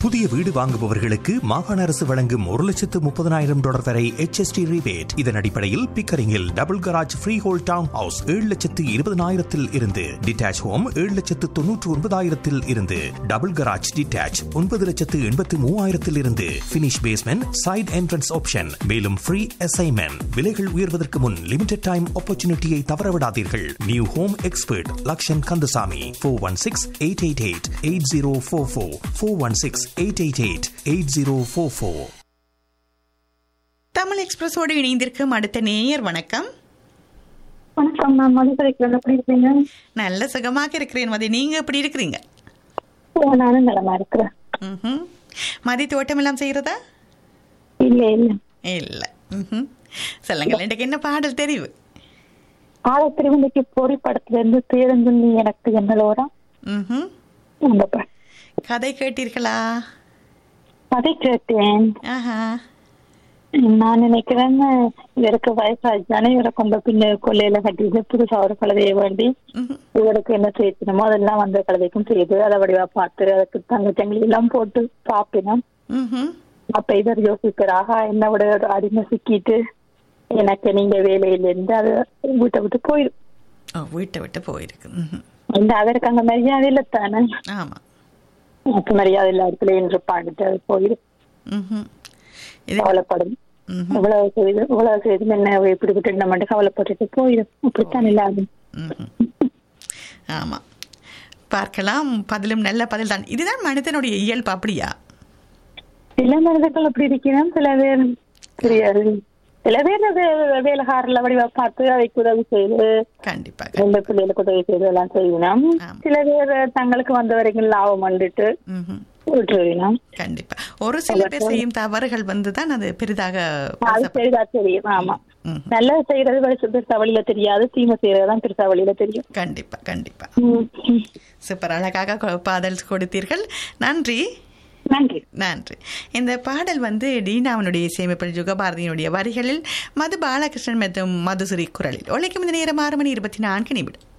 புதிய வீடு வாங்குபவர்களுக்கு மாகாண அரசு வழங்கும் ஒரு லட்சத்து முப்பதனாயிரம் டாலர் வரை HST rebate இதன் அடிப்படையில் பிக்கரிங்கில் double garage freehold town house ஏழு லட்சத்து இருபதனாயிரத்தில் இருந்து டிட்டாச் ஹோம் ஏழு லட்சத்து தொன்னூற்று ஒன்பதாயிரத்தில் இருந்து டபுள் கராஜ் டிட்டாச் ஒன்பது லட்சத்து எண்பத்து மூவாயிரத்தில் இருந்து finish basement side entrance option மேலும் ஃப்ரீ அசைன்மெண்ட் விலைகள் உயர்வதற்கு முன் லிமிடெட் டைம் ஆப்பர்ச்சுனிட்டியை தவறவிடாதீர்கள் new home expert Lakshan Kandasamy four one six eight eight eight eight zero four four four one six eight eight eight eight zero four four Tamil எக்ஸ்பிரஸோடு இணைந்திருக்கும் அடுத்த நேயர் வணக்கம் வணக்கம் நான் மதுரைக்கிறேன் எப்படி இருக்கீங்க நல்ல சுகமாக இருக்கிறேன் மதி நீங்க எப்படி இருக்கிறீங்க ஓ நானும் நலமா இருக்கிறேன் ம்ஹும். மதி தோட்டம் எல்லாம் செய்யறதா இல்ல இல்ல இல்ல ம்ஹும். சொல்லுங்கள் இன்றைக்கு என்ன பாடல் தெரிவு ஆழ திருவள்ளிக்கு போரி படத்துல இருந்து பேருந்து நீ எனக்கு என்னலோரா ம்ஹும். அந்த படம் கதை கேட்டீர்களா அதை கேட்டேன் ஆஹா நான் நினைக்கிறேன் இவருக்கு வயசாச்சானே இவரை கொண்ட பின்ன கொள்ளையில கட்டிட்டு புதுசா ஒரு கழுதையை வேண்டி ம்ஹும். இவருக்கு என்ன செய்யணுமோ அதெல்லாம் அந்த கழுதைக்கும் செய்து அதை வடிவா பார்த்து அதுக்கு தங்கச்சங்கிலி எல்லாம் போட்டு பாப்பினோம் ம்ஹும். அப்ப இவர் யோசிக்கிறாக என்ன விட ஒரு அடிமை சிக்கிட்டு எனக்கு நீங்க வேலையில இருந்து அது வீட்டை விட்டு போயிடும் ஓ வீட்டை விட்டு போயிருக்கு ம்ஹும். இந்த அவருக்கு அங்க மரியாதை இல்ல தானே ஆமா அப்ப மரியாதை இல்ல இடத்துல என்று பாடிட்டு அது போயிடும் ம்ஹும். இது கவலைப்படும் ம்ஹும். இவ்வளவு செய்து இவ்வளவு செய்து என்ன இப்படி விட்டு நம்ம கவலைப்பட்டுட்டு போயிடும் அப்படித்தான் இல்லாது ம்ஹும். ஆமா பார்க்கலாம் பதிலும் நல்ல பதில் தான் இதுதான் மனிதனுடைய இயல்பு அப்படியா சில மனிதர்கள் அப்படி இருக்கிறோம் சில பேர் தெரியாது சில பேர் அது வேலைக்காரில் வடிவா பார்த்து அதைக்கு உதவி செய்து கண்டிப்பா ரெண்டு பிள்ளைகளுக்கு உதவி செய்து எல்லாம் செய்யணும் ஆமா. சில பேர் தங்களுக்கு வந்த வரைக்கும் லாபம் பண்ணிட்டு ம்ஹும். விட்டுருவினோம் கண்டிப்பா ஒரு சில பேர் செய்யும் தவறுகள் வந்துதான் அது பெரிதாக அது பேசப்படும். பெரிதா தெரியும் ஆமா ம். நல்லது செய்யறது பெருசு பெருசா வழியில தெரியாது தீமை செய்யறதுதான் பெருசா வழியில தெரியும் கண்டிப்பா கண்டிப்பா ம். சூப்பர் அழகாக கொ- பாடல் கொடுத்தீர்கள் நன்றி நன்றி நன்றி இந்த பாடல் வந்து டீனாவனுடைய இசையமைப்பில் யுகபாரதியினுடைய வரிகளில் மது பாலகிருஷ்ணன் மற்றும் மதுசுரி குரலில் ஒழிக்கும் இந்த நேரம் ஆறு மணி இருபத்தி நான்கு நிமிடம்